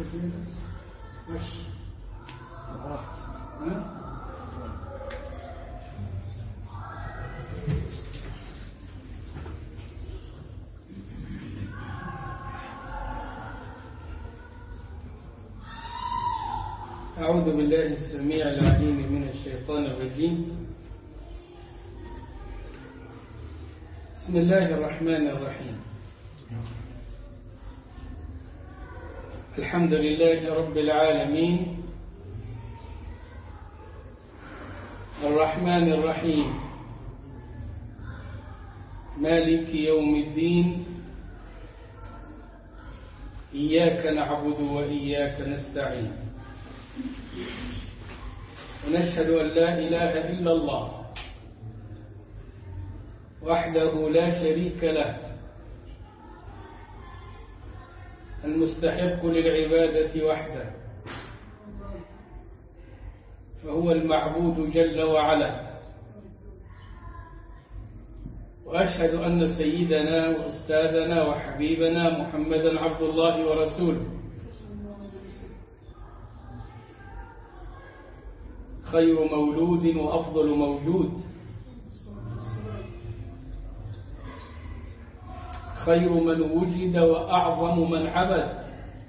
مش ها؟ أعوذ بالله السميع العليم من الشيطان الرجيم بسم الله الرحمن الرحيم الحمد لله رب العالمين الرحمن الرحيم مالك يوم الدين إياك نعبد وإياك نستعين ونشهد أن لا إله إلا الله وحده لا شريك له المستحق للعبادة وحده فهو المعبود جل وعلا وأشهد أن سيدنا وأستاذنا وحبيبنا محمدا عبد الله ورسوله خير مولود وأفضل موجود خير من وجد وأعظم من عبد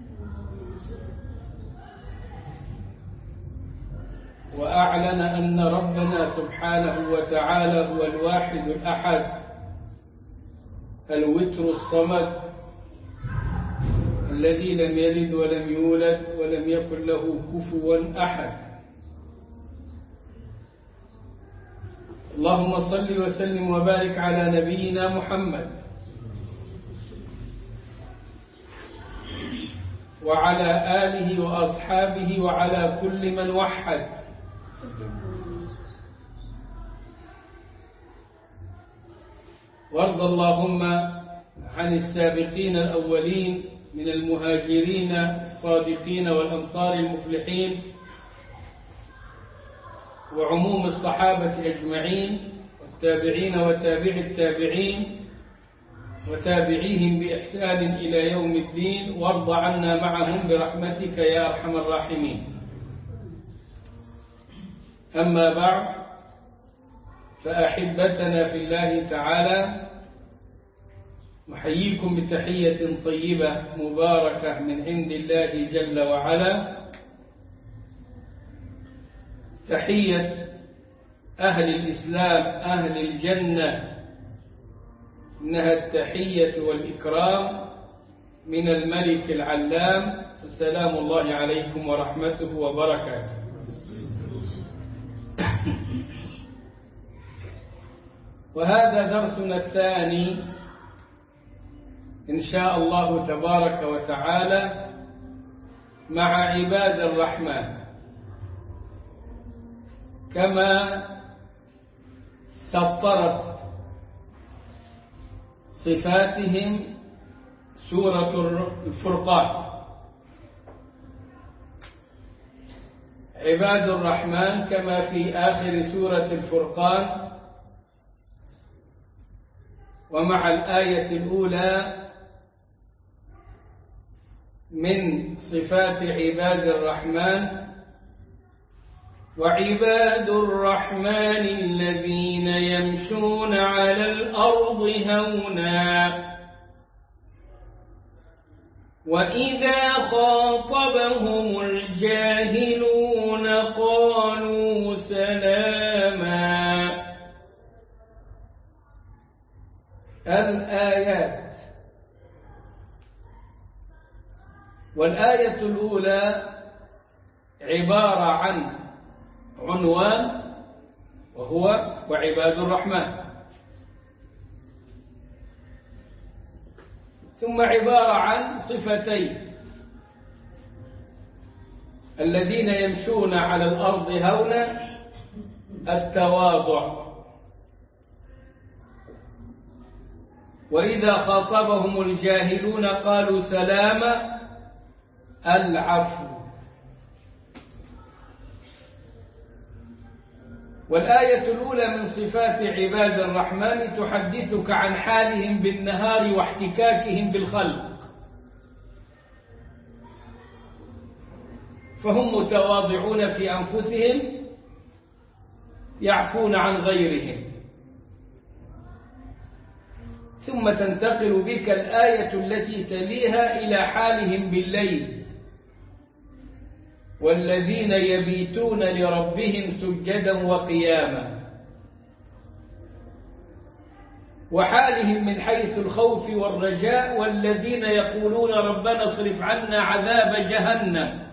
وأعلن أن ربنا سبحانه وتعالى هو الواحد الأحد الوتر الصمد الذي لم يلد ولم يولد ولم يكن له كفوا أحد اللهم صل وسلم وبارك على نبينا محمد وعلى آله وأصحابه وعلى كل من وحد وارض اللهم عن السابقين الأولين من المهاجرين الصادقين والأنصار المفلحين وعموم الصحابة أجمعين والتابعين وتابع التابعين وتابعيهم بإحسان إلى يوم الدين وارض عنا معهم برحمتك يا أرحم الراحمين أما بعد فأحبتنا في الله تعالى نحييكم بتحية طيبة مباركة من عند الله جل وعلا تحية أهل الإسلام أهل الجنة إنها التحية والإكرام من الملك العلام فسلام الله عليكم ورحمته وبركاته وهذا درسنا الثاني إن شاء الله تبارك وتعالى مع عباد الرحمن كما سطرت صفاتهم سورة الفرقان عباد الرحمن كما في آخر سورة الفرقان ومع الآية الأولى من صفات عباد الرحمن وعباد الرحمن الذين يمشون على الأرض هونا وإذا خاطبهم الجاهلون قالوا سلاما الآيات والآية الأولى عبارة عن عنوان وهو وعباد الرحمن ثم عبارة عن صفتين الذين يمشون على الأرض هونا التواضع وإذا خاطبهم الجاهلون قالوا سلاما العفو والآية الأولى من صفات عباد الرحمن تحدثك عن حالهم بالنهار واحتكاكهم بالخلق فهم متواضعون في أنفسهم يعفون عن غيرهم ثم تنتقل بك الآية التي تليها إلى حالهم بالليل والذين يبيتون لربهم سجدا وقياما وحالهم من حيث الخوف والرجاء والذين يقولون ربنا اصرف عنا عذاب جهنم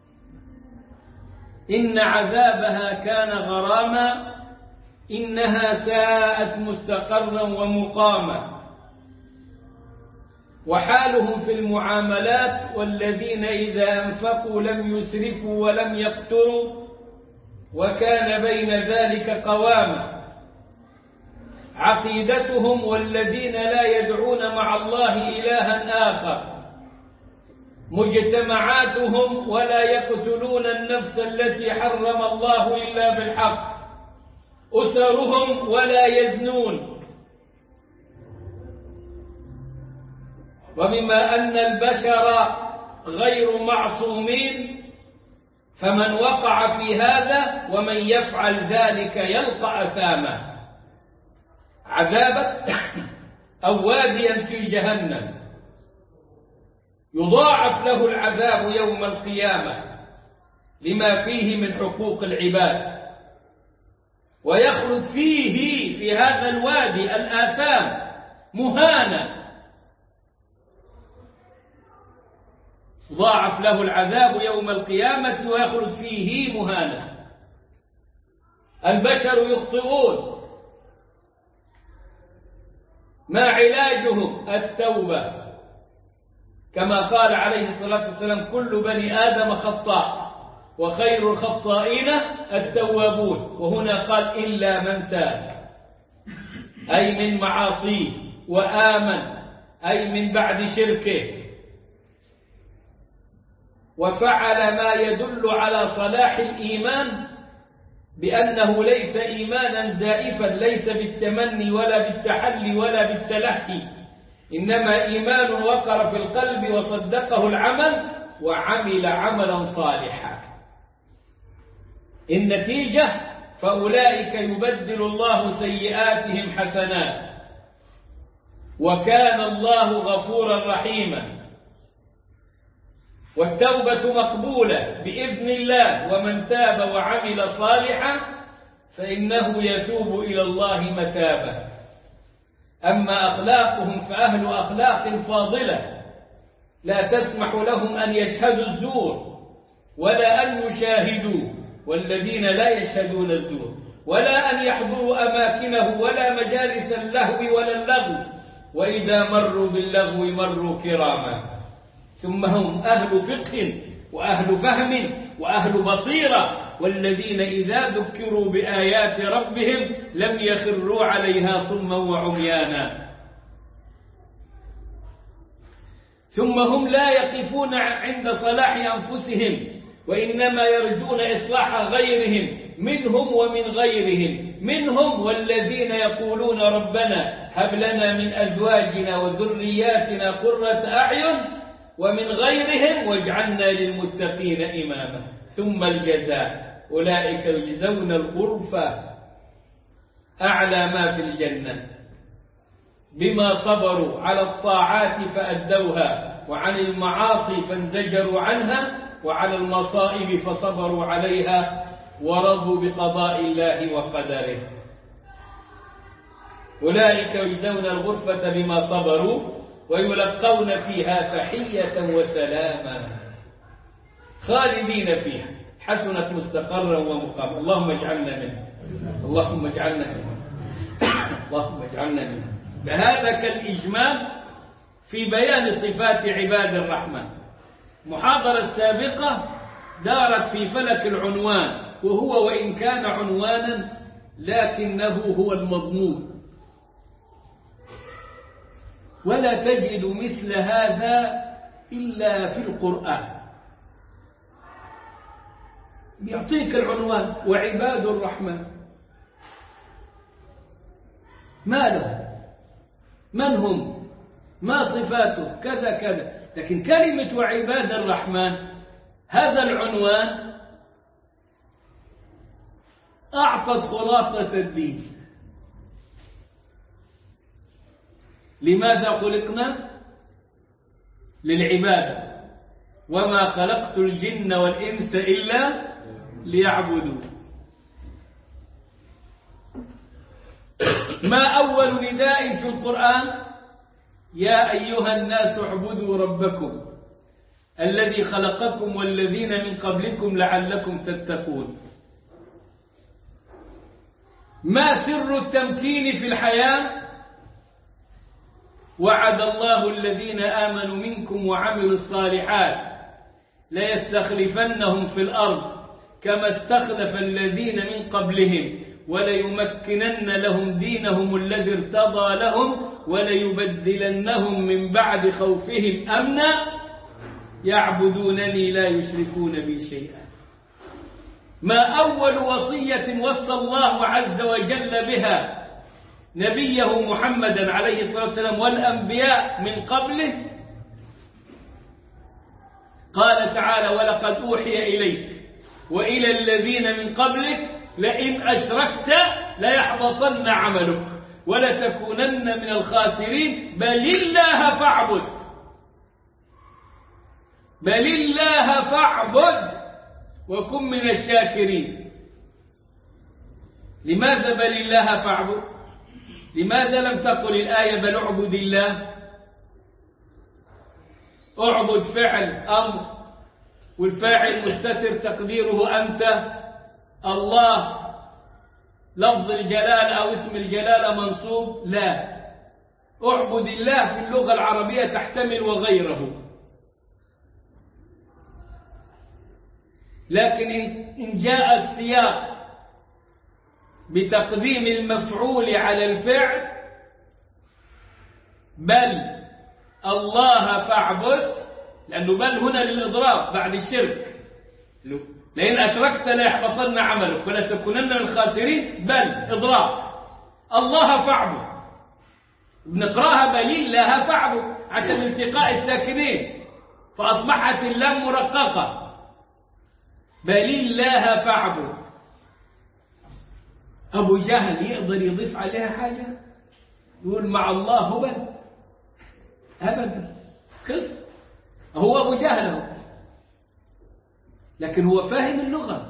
إن عذابها كان غراما إنها ساءت مستقرا ومقاما وحالهم في المعاملات والذين إذا أنفقوا لم يسرفوا ولم يقتروا وكان بين ذلك قواما عقيدتهم والذين لا يدعون مع الله إلها آخر مجتمعاتهم ولا يقتلون النفس التي حرم الله إلا بالحق أسرهم ولا يزنون وبما أن البشر غير معصومين فمن وقع في هذا ومن يفعل ذلك يلقى أثامه عذابا أو واديا في جهنم يضاعف له العذاب يوم القيامة لما فيه من حقوق العباد ويخلد فيه في هذا الوادي الآثام مهانا ضاعف له العذاب يوم القيامة ويخلد فيه مهانا البشر يخطئون ما علاجهم التوبة كما قال عليه الصلاة والسلام كل بني آدم خطاء وخير الخطائين التوابون وهنا قال إلا من تاب أي من معاصيه وآمن أي من بعد شركه وفعل ما يدل على صلاح الإيمان بأنه ليس إيمانا زائفا ليس بالتمني ولا بالتحلي ولا بالتلهي إنما إيمان وقر في القلب وصدقه العمل وعمل عملا صالحا النتيجة فأولئك يبدل الله سيئاتهم حسنات وكان الله غفورا رحيما والتوبة مقبولة بإذن الله ومن تاب وعمل صالحا فإنه يتوب إلى الله متابا أما أخلاقهم فأهل أخلاق فاضلة لا تسمح لهم أن يشهدوا الزور ولا أن يشاهدوا والذين لا يشهدون الزور ولا أن يحضروا أماكنه ولا مجالس اللهو ولا اللغو وإذا مروا باللغو مروا كراما ثم هم أهل فقه وأهل فهم وأهل بصيرة والذين إذا ذكروا بآيات ربهم لم يخروا عليها صما وعميانا ثم هم لا يقفون عند صلاح أنفسهم وإنما يرجون إصلاح غيرهم منهم ومن غيرهم منهم والذين يقولون ربنا هب لنا من أزواجنا وذرياتنا قرة أعين ومن غيرهم واجعلنا للمتقين إماما ثم الجزاء أولئك يجزون الغرفة أعلى ما في الجنة بما صبروا على الطاعات فأدوها وعن المعاصي فانزجروا عنها وعلى المصائب فصبروا عليها ورضوا بقضاء الله وقدره أولئك يجزون الغرفة بما صبروا ويلقون فيها تحية وسلاما خالدين فيها حسنت مستقرا ومقاما اللهم اجعلنا منه اللهم اجعلنا منه اللهم اجعلنا منه فهذا كالإجمال في بيان صفات عباد الرحمن المحاضرة السابقة دارت في فلك العنوان وهو وإن كان عنوانا لكنه هو المضمون ولا تجد مثل هذا إلا في القرآن يعطيك العنوان وعباد الرحمن ما له من هم ما صفاته كذا كذا لكن كلمة وعباد الرحمن هذا العنوان أعطت خلاصة الدين لماذا خلقنا للعبادة وما خلقت الجن والإنس إلا ليعبدون ما أول نداء في القرآن يا أيها الناس اعبدوا ربكم الذي خلقكم والذين من قبلكم لعلكم تتقون ما سر التمكين في الحياة وعد الله الذين آمنوا منكم وعملوا الصالحات ليستخلفنهم في الأرض كما استخلف الذين من قبلهم وليمكنن لهم دينهم الذي ارتضى لهم وليبدلنهم من بعد خوفهم أمنا يعبدونني لا يشركون بي شيئا ما أول وصية وصى الله عز وجل بها نبيه محمدا عليه الصلاة والسلام والأنبياء من قبله قال تعالى ولقد أوحي إليك وإلى الذين من قبلك لئن أشركت ليحبطن عملك ولتكونن من الخاسرين بل الله فاعبد بل الله فاعبد وكن من الشاكرين لماذا بل الله فاعبد لماذا لم تقل الآية بل اعبد الله اعبد فعل أمر والفاعل مستتر تقديره أنت الله لفظ الجلال أو اسم الجلالة منصوب لا اعبد الله في اللغة العربية تحتمل وغيره لكن إن جاء السياق بتقديم المفعول على الفعل بل الله فاعبد لأنه بل هنا للإضراب بعد الشرك لئن أشركت ليحبطن عملك ولا تكونن من الخاسرين بل إضراب الله فاعبد بنقراها بل الله فاعبد عشان التقاء الساكنين فأصبحت اللام مرققة بل الله فاعبد أبو جهل يقدر يضيف عليها حاجة يقول مع الله هبل أبدا خلص هو أبو جهل هو لكن هو فاهم اللغة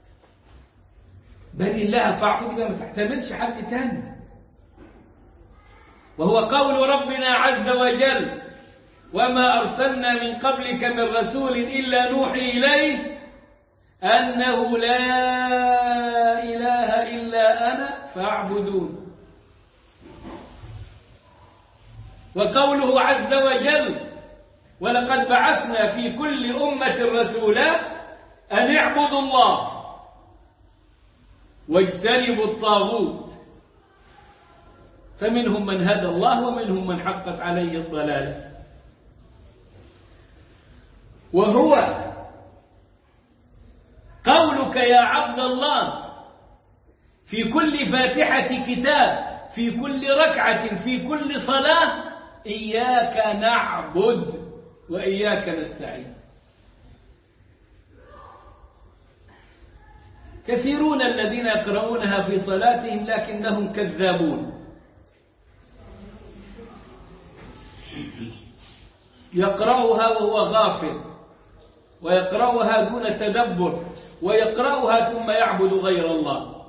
بل الله فاعبد ما تحتملش حد تاني وهو قول ربنا عز وجل وما أرسلنا من قبلك من رسول إلا نوحي إليه أنه لا إله إلا أنا فاعبدون وقوله عز وجل ولقد بعثنا في كل أمة رسولا أن اعبدوا الله واجتنبوا الطاغوت فمنهم من هدى الله ومنهم من حقت عليه الضلالة وهو قولك يا عبد الله في كل فاتحة كتاب في كل ركعة في كل صلاة إياك نعبد وإياك نستعين كثيرون الذين يقرؤونها في صلاتهم لكنهم كذابون يقرأها وهو غافل ويقرأها دون تدبر ويقرأها ثم يعبد غير الله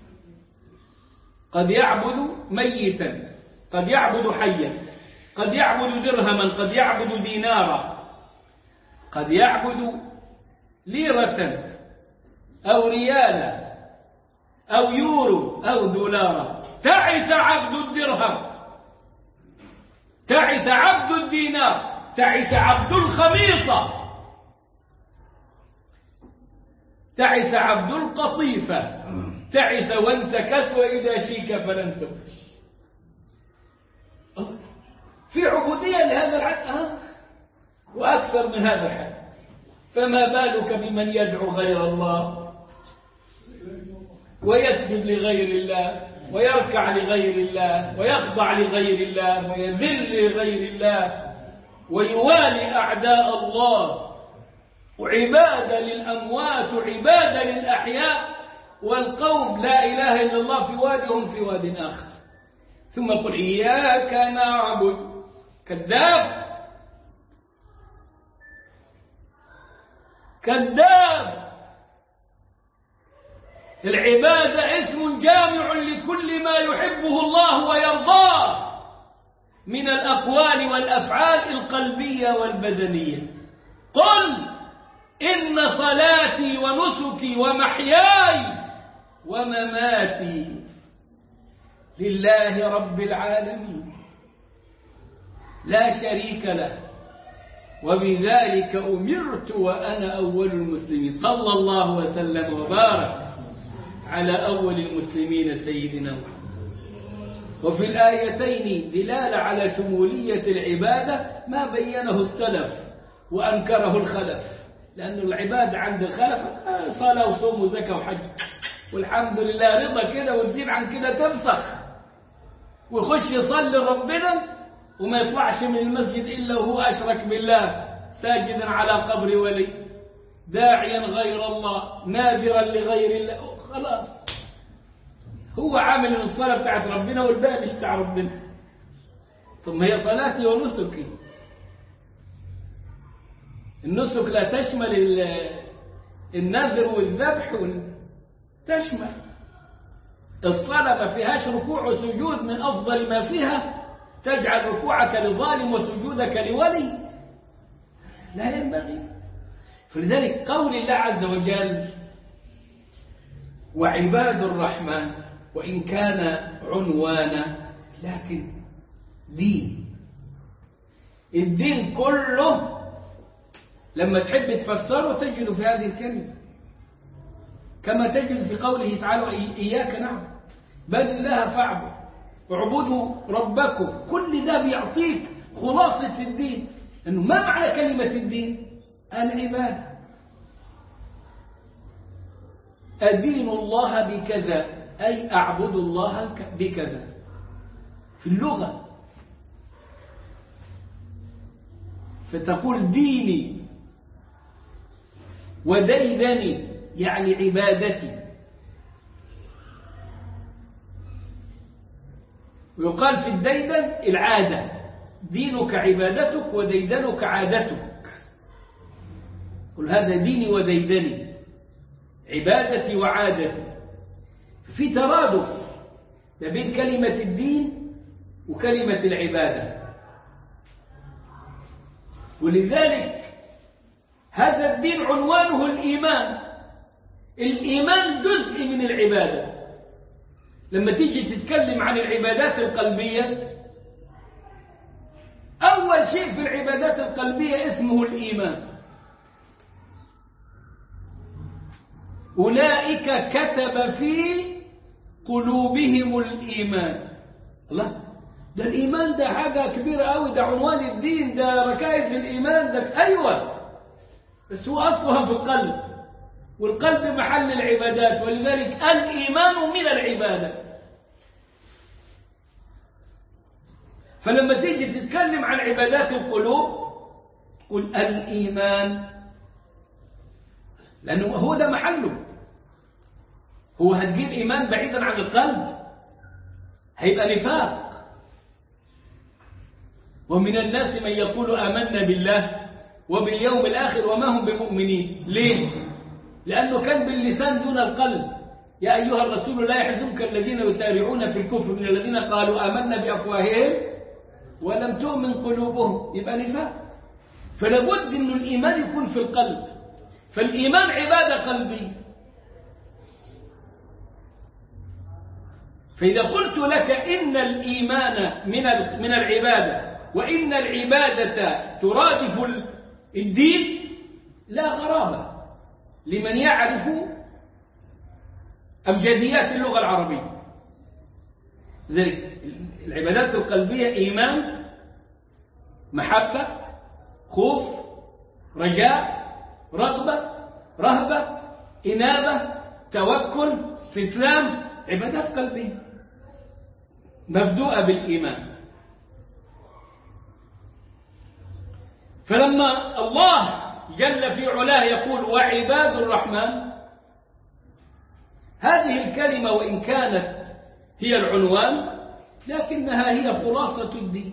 قد يعبد ميتا قد يعبد حيا قد يعبد درهما قد يعبد دينارا قد يعبد ليرة أو ريالا أو يورو أو دولارا تعس عبد الدرهم تعس عبد الدينار تعس عبد الخميصة تعس عبد القطيفة تعس وانتكس وإذا شيك فلن تفش في عبودية لهذا الحد أه؟ وأكثر من هذا الحد فما بالك بمن يدعو غير الله ويسجد لغير الله ويركع لغير الله ويخضع لغير الله ويذل لغير الله ويوالي أعداء الله وعبادة للأموات وعبادة للأحياء والقوم لا إله إلا الله في واد هم في واد آخر ثم قل إياك نعبد كذاب كذاب العبادة اسم جامع لكل ما يحبه الله ويرضاه من الأقوال والأفعال القلبية والبدنية قل إن صلاتي ونسكي ومحياي ومماتي لله رب العالمين لا شريك له وبذلك أمرت وأنا أول المسلمين صلى الله وسلم وبارك على أول المسلمين سيدنا محمد وفي الآيتين دلالة على شمولية العبادة ما بينه السلف وأنكره الخلف لأن العبادة عند الخلف صلاة وصوم وزكاة وحج والحمد لله رضا كده وتزيد عن كده تفسخ ويخش يصلي ربنا وما يطلعش من المسجد إلا وهو أشرك بالله ساجدا على قبر ولي داعيا غير الله نادرا لغير الله خلاص هو عامل الصلاة بتاعت ربنا والباقي مش بتاع ربنا ثم هي صلاتي ونسكي النسك لا تشمل النذر والذبح تشمل الصلاة ما فيهاش ركوع وسجود من أفضل ما فيها تجعل ركوعك لظالم وسجودك لولي لا ينبغي فلذلك قول الله عز وجل وعباد الرحمن وإن كان عنوانا لكن دين الدين كله لما تحب تفسره تجد في هذه الكلمة كما تجد في قوله تعالى إياك نعبد بل الله فاعبد اعبدوا ربكم كل ده بيعطيك خلاصة الدين أنه ما معنى كلمة الدين العبادة أدين الله بكذا أي أعبد الله بكذا في اللغة فتقول ديني وديدني يعني عبادتي ويقال في الديدن العادة دينك عبادتك وديدنك عادتك قل هذا ديني وديدني عبادتي وعادتي في ترادف ما بين كلمة الدين وكلمة العبادة ولذلك هذا الدين عنوانه الإيمان الإيمان جزء من العبادة لما تيجي تتكلم عن العبادات القلبية أول شيء في العبادات القلبية اسمه الإيمان أولئك كتب في قلوبهم الإيمان الله ده الإيمان ده حاجة كبيرة قوي ده عنوان الدين ده ركائز الإيمان ده أيوة بس هو أصلها في القلب والقلب محل العبادات ولذلك الإيمان من العبادة فلما تيجي تتكلم عن عبادات القلوب قل الإيمان لأنه هو ده محله هو هتجيب إيمان بعيدا عن القلب هيبقى نفاق ومن الناس من يقول آمنا بالله وباليوم الآخر وما هم بمؤمنين ليه؟ لأنه كان باللسان دون القلب يا أيها الرسول لا يحزنك الذين يسارعون في الكفر من الذين قالوا آمنا بأفواههم ولم تؤمن قلوبهم يبقى نفاق فلابد أن الإيمان يكون في القلب فالإيمان عبادة قلبية فإذا قلت لك إن الإيمان من من العبادة وإن العبادة ترادف الدين لا غرابة لمن يعرف أبجديات اللغة العربية ذلك العبادات القلبية إيمان محبة خوف رجاء رغبة رهبة إنابة توكل استسلام عبادات قلبية مبدوءة بالإيمان فلما الله جل في علاه يقول وعباد الرحمن هذه الكلمة وإن كانت هي العنوان لكنها هي خلاصة الدين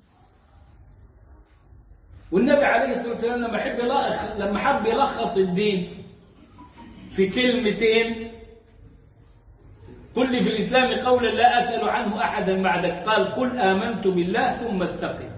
والنبي عليه الصلاة والسلام لما حب يلخص لما حب يلخص الدين في كلمتين قل لي في الإسلام قولا لا أسأل عنه أحدا بعدك قال قل آمنت بالله ثم استقم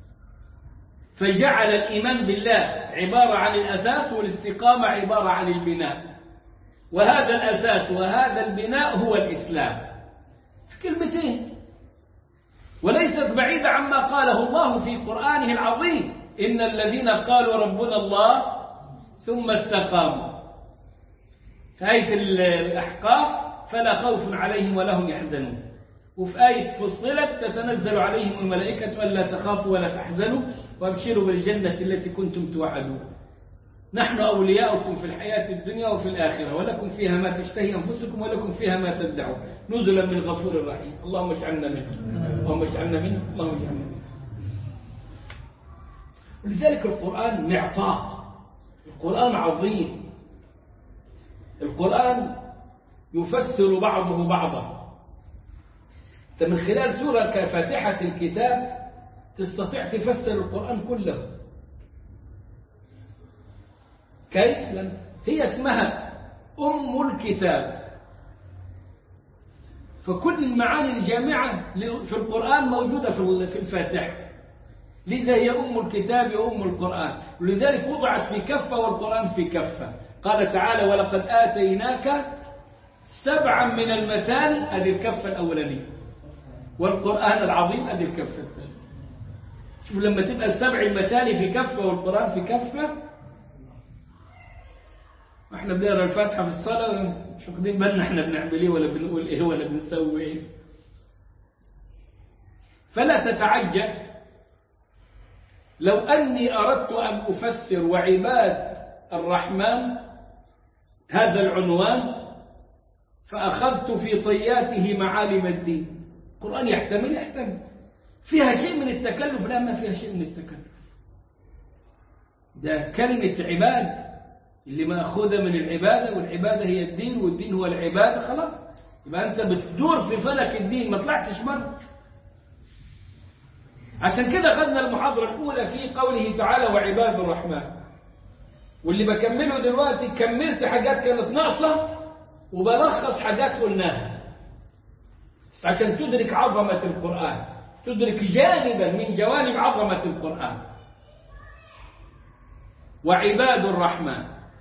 فجعل الإيمان بالله عبارة عن الأساس والاستقامة عبارة عن البناء وهذا الأساس وهذا البناء هو الإسلام في كلمتين وليست بعيدة عما قاله الله في قرآنه العظيم إن الذين قالوا ربنا الله ثم استقاموا في آية الأحقاف فلا خوف عليهم ولا هم يحزنون وفي آية فصلت تتنزل عليهم الملائكة ألا تخافوا ولا تحزنوا وابشروا بالجنة التي كنتم توعدون نحن أولياؤكم في الحياة الدنيا وفي الآخرة ولكم فيها ما تشتهي أنفسكم ولكم فيها ما تدعون نزلا من غفور رحيم اللهم اجعلنا منه اللهم اجعلنا منه اللهم اجعلنا منه ولذلك القرآن معطاء القرآن عظيم القرآن يفسر بعضه بعضا أنت من خلال سورة كفاتحة الكتاب تستطيع تفسر القرآن كله كيف؟ لأن هي اسمها أم الكتاب فكل المعاني الجامعة في القرآن موجودة في الفاتحة لذا هي أم الكتاب وأم القرآن ولذلك وضعت في كفة والقرآن في كفة قال تعالى ولقد آتيناك سبعا من المثاني هذه الكفة الأولانية والقرآن العظيم هذه الكفة الثانية شوف لما تبقى السبع المثاني في كفة والقرآن في كفة احنا بنقرا الفاتحة في الصلاة مش واخدين بالنا احنا بنعمل ايه ولا بنقول ايه ولا بنسوي ايه فلا تتعجب لو أني أردت أن أفسر وعباد الرحمن هذا العنوان فأخذت في طياته معالم الدين القرآن يحتمل يحتمل فيها شيء من التكلف لا ما فيها شيء من التكلف ده كلمة عباد اللي مأخوذة من العبادة والعبادة هي الدين والدين هو العبادة خلاص يبقى أنت بتدور في فلك الدين ما طلعتش مرة عشان كده خدنا المحاضرة الأولى في قوله تعالى وعباد الرحمن واللي بكمله دلوقتي كملت حاجات كانت ناقصة وبلخص حاجات قلناها عشان تدرك عظمة القرآن تدرك جانبا من جوانب عظمة القرآن وعباد الرحمن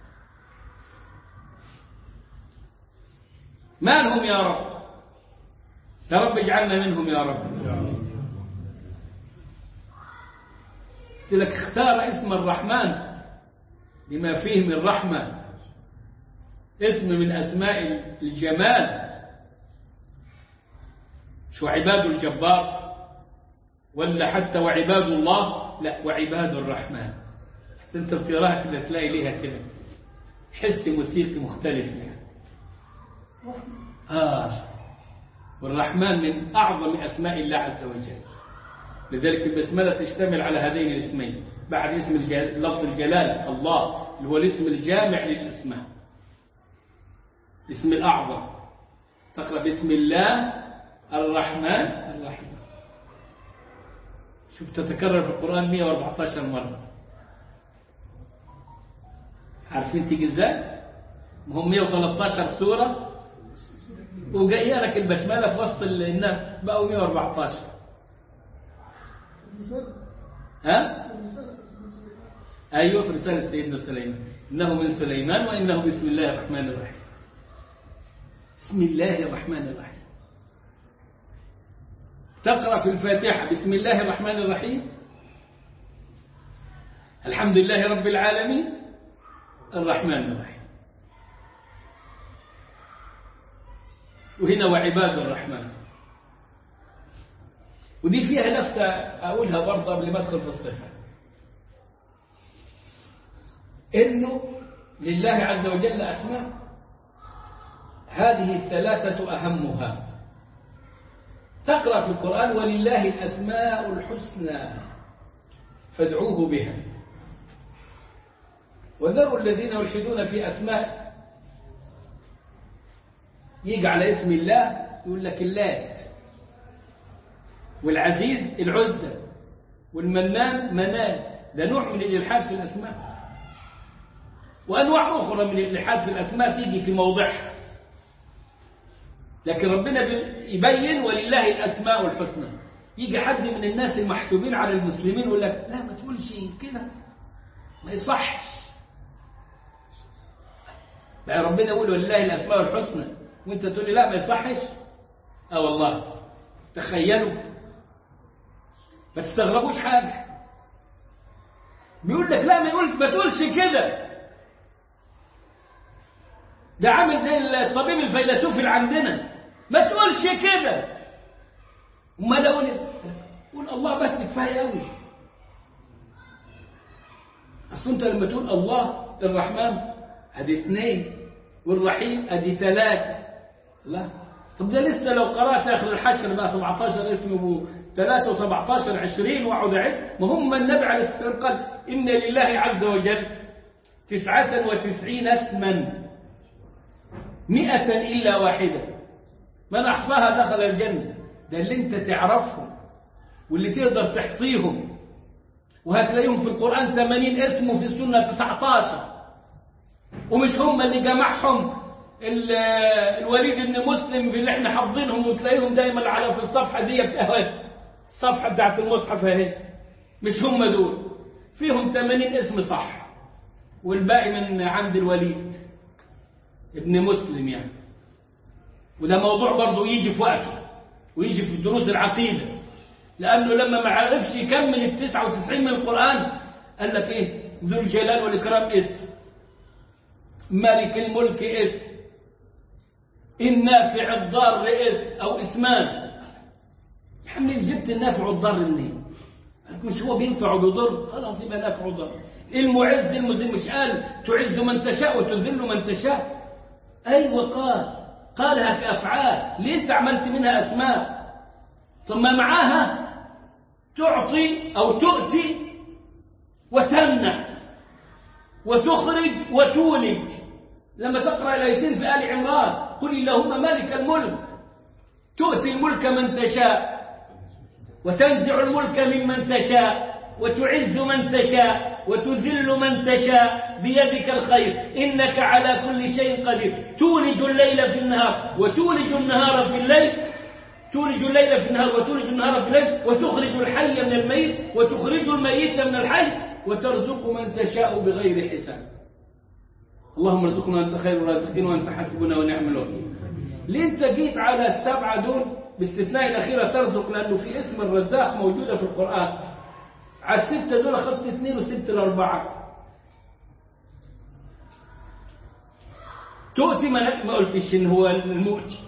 ما هم يا رب يا رب اجعلنا منهم يا رب قلت لك اختار اسم الرحمن بما فيه من رحمة اسم من أسماء الجمال شو عباد الجبار ولا حتى وعباد الله لا وعباد الرحمن حتى انت بتقراها كده تلاقي ليها كده حس موسيقي مختلف يعني آه والرحمن من أعظم أسماء الله عز وجل لذلك البسملة تشتمل على هذين الاسمين بعد اسم الجل... لفظ الجلال الله اللي هو الاسم الجامع للاسماء الاسم الأعظم تقرأ بسم الله الرحمن الرحيم شوف تتكرر في القرآن 114 مرة عارفين تيجي ازاي هم 113 سورة وجايه لك البسملة في وسط الناس بقوا 114 ها أيوة في رسالة سيدنا سليمان إنه من سليمان وإنه بسم الله الرحمن الرحيم بسم الله الرحمن الرحيم تقرأ في الفاتحة بسم الله الرحمن الرحيم الحمد لله رب العالمين الرحمن الرحيم وهنا وعباد الرحمن ودي فيها لفتة أقولها برضه قبل ما أدخل في الصفة إنه لله عز وجل أسماء هذه الثلاثة أهمها تقرأ في القرآن ولله الأسماء الحسنى فادعوه بها وذروا الذين يلحدون في أسماء يجي على اسم الله يقول لك اللات والعزيز العزة والمنان منات ده نوع من الإلحاد في الأسماء وأنواع أخرى من الإلحاد في الأسماء تيجي في موضعها لكن ربنا يبين ولله الأسماء الحسنى يجي حد من الناس المحسوبين على المسلمين يقول لك لا ما تقولش كده ما يصحش بقى ربنا يقول ولله الأسماء الحسنى وانت تقول لي لا ما يصحش اه والله تخيلوا ما تستغربوش حاجة بيقول لك لا ما يقولش ما تقولش كده ده عامل زي الطبيب الفيلسوف اللي عندنا ما تقولش كده امال اقول قول الله بس كفايه قوي اصل انت لما تقول الله الرحمن ادي اثنين والرحيم ادي ثلاثه لا طب ده لسه لو قرات اخر الحشر بقى 17 اسمه 3 و17 20 واقعد اعد ما هم النبي عليه الصلاه والسلام قال ان لله عز وجل 99 اسما مئة إلا واحدة من أحصاها دخل الجنة ده اللي انت تعرفهم واللي تقدر تحصيهم وهتلاقيهم في القرآن 80 اسم وفي السنة 19 ومش هم اللي جمعهم الوليد بن مسلم في اللي احنا حافظينهم وتلاقيهم دايما على في الصفحة دي الصفحة بتاعت المصحف اهي مش هم دول فيهم 80 اسم صح والباقي من عند الوليد ابن مسلم يعني وده موضوع برضه يجي في وقته ويجي في دروس العقيدة لأنه لما ما عرفش يكمل ال 99 من القرآن قال لك إيه ذو الجلال والإكرام اسم ملك الملك اسم النافع الضار اسم أو اسمان يا عمي جبت النافع والضار منين؟ مش هو بينفع وبيضر خلاص يبقى نافع وضر المعز المذل مش قال تعز من تشاء وتذل من تشاء أيوة قال قالها كأفعال ليه انت عملت منها أسماء ثم معاها تعطي أو تؤتي وتمنع وتخرج وتولج لما تقرأ الآيتين في آل عمران قل اللهم مالك الملك تؤتي الملك من تشاء وتنزع الملك ممن تشاء وتعز من تشاء وتذل من تشاء بيدك الخير إنك على كل شيء قدير تولج الليل في النهار وتولج النهار في الليل تولج الليل في النهار وتولج النهار في الليل وتخرج الحي من الميت وتخرج الميت من الحي وترزق من تشاء بغير حساب اللهم ارزقنا أنت خير الرازقين وأنت حسبنا ونعم الوكيل ليه أنت جيت على السبعة دول باستثناء الأخيرة ترزق لأنه في اسم الرزاق موجودة في القرآن على الستة دول أخذت اثنين وسبت الأربعة تؤتي ما قلتش إن هو المؤتي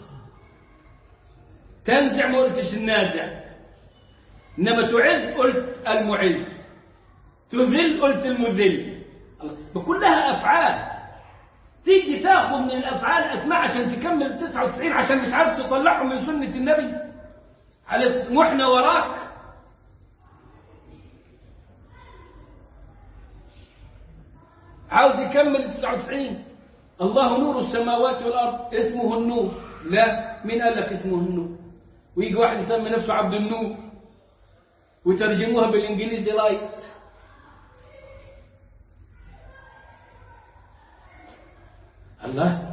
تنزع ما قلتش النازع إنما تعز قلت المعز تذل قلت المذل كلها أفعال تيجي تاخذ من الأفعال أسماء عشان تكمل 99 عشان مش عارف تطلعهم من سنة النبي على واحنا وراك عاوز يكمل 99 الله نور السماوات والأرض اسمه النور لا مين قال لك اسمه النور ويجي واحد يسمي نفسه عبد النور وترجموها بالانجليزي لايت الله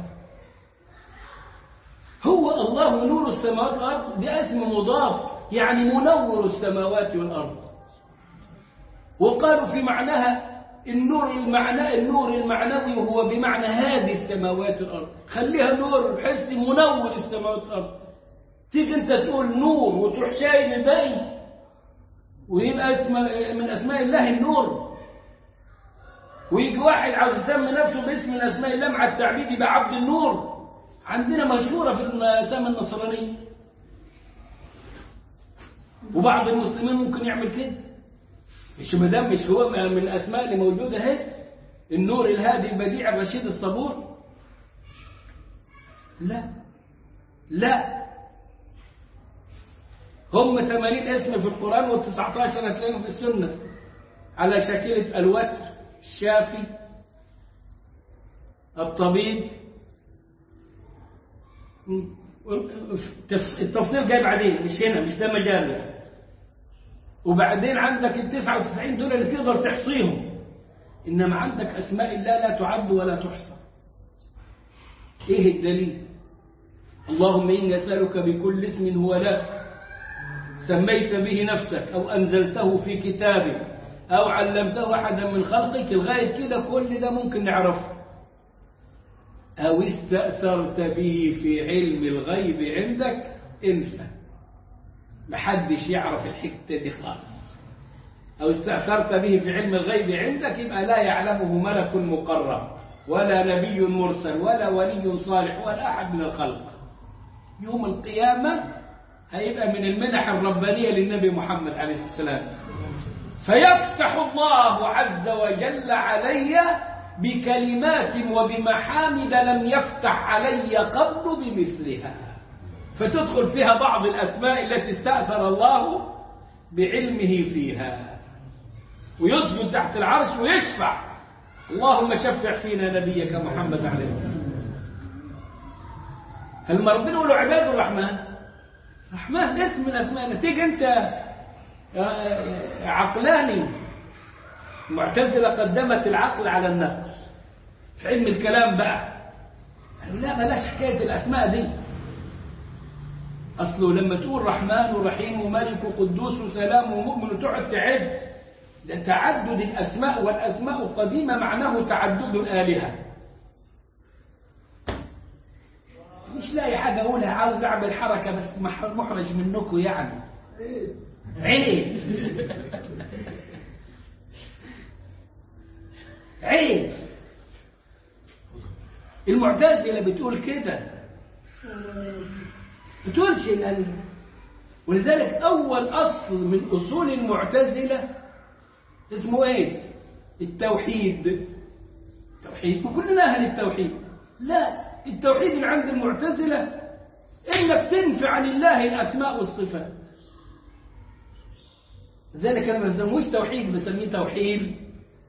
هو الله نور السماوات والأرض ده اسم مضاف يعني منور السماوات والأرض وقالوا في معناها النور المعنى النور المعنوي هو بمعنى هذه السماوات والأرض خليها نور حس منور السماوات والأرض تيجي انت تقول نور وتروح شايل الباقي ويبقى اسم من أسماء الله النور ويجي واحد عاوز يسمي نفسه باسم من أسماء الله مع التعبيد يبقى عبد النور عندنا مشهورة في الأسامي النصرانية وبعض المسلمين ممكن يعمل كده مش مدام مش هو من الأسماء اللي موجودة اهي النور الهادي البديع الرشيد الصبور لا لا هم 80 اسم في القرآن وال19 هتلاقيهم في السنة على شاكلة الوتر الشافي الطبيب التفصيل جاي بعدين مش هنا مش ده مجال وبعدين عندك ال 99 دول اللي تقدر تحصيهم إنما عندك أسماء الله لا تعد ولا تحصى إيه الدليل اللهم إني أسألك بكل اسم هو لك سميت به نفسك أو أنزلته في كتابك أو علمته أحدا من خلقك لغاية كده كل ده ممكن نعرفه أو استأثرت به في علم الغيب عندك انسى محدش يعرف الحتة دي خالص أو استأثرت به في علم الغيب عندك يبقى لا يعلمه ملك مقرب ولا نبي مرسل ولا ولي صالح ولا أحد من الخلق يوم القيامة هيبقى من المنح الربانية للنبي محمد عليه السلام فيفتح الله عز وجل علي بكلمات وبمحامد لم يفتح علي قبل بمثلها فتدخل فيها بعض الأسماء التي استأثر الله بعلمه فيها ويسجد تحت العرش ويشفع اللهم شفع فينا نبيك محمد عليه السلام هل ما ربنا يقولوا عباد الرحمن رحمن اسم من اسماء تيجي انت عقلاني المعتزلة قدمت العقل على النقل في علم الكلام بقى قالوا لا بلاش حكاية الأسماء دي أصله لما تقول رحمن ورحيم وملك وقدوس وسلام ومؤمن وتقعد تعد ده تعدد الأسماء والأسماء القديمة معناه تعدد الآلهة مش لاقي حاجة أقولها عاوز أعمل حركة بس محرج منكم يعني عيب عيب المعتزلة بتقول كده بتقولش الألف ولذلك أول أصل من أصول المعتزلة اسمه إيه التوحيد التوحيد وكلنا أهل التوحيد لا التوحيد اللي عند المعتزلة إنك تنفع لله الأسماء والصفات لذلك أنا ما بسموش توحيد بسميه توحيد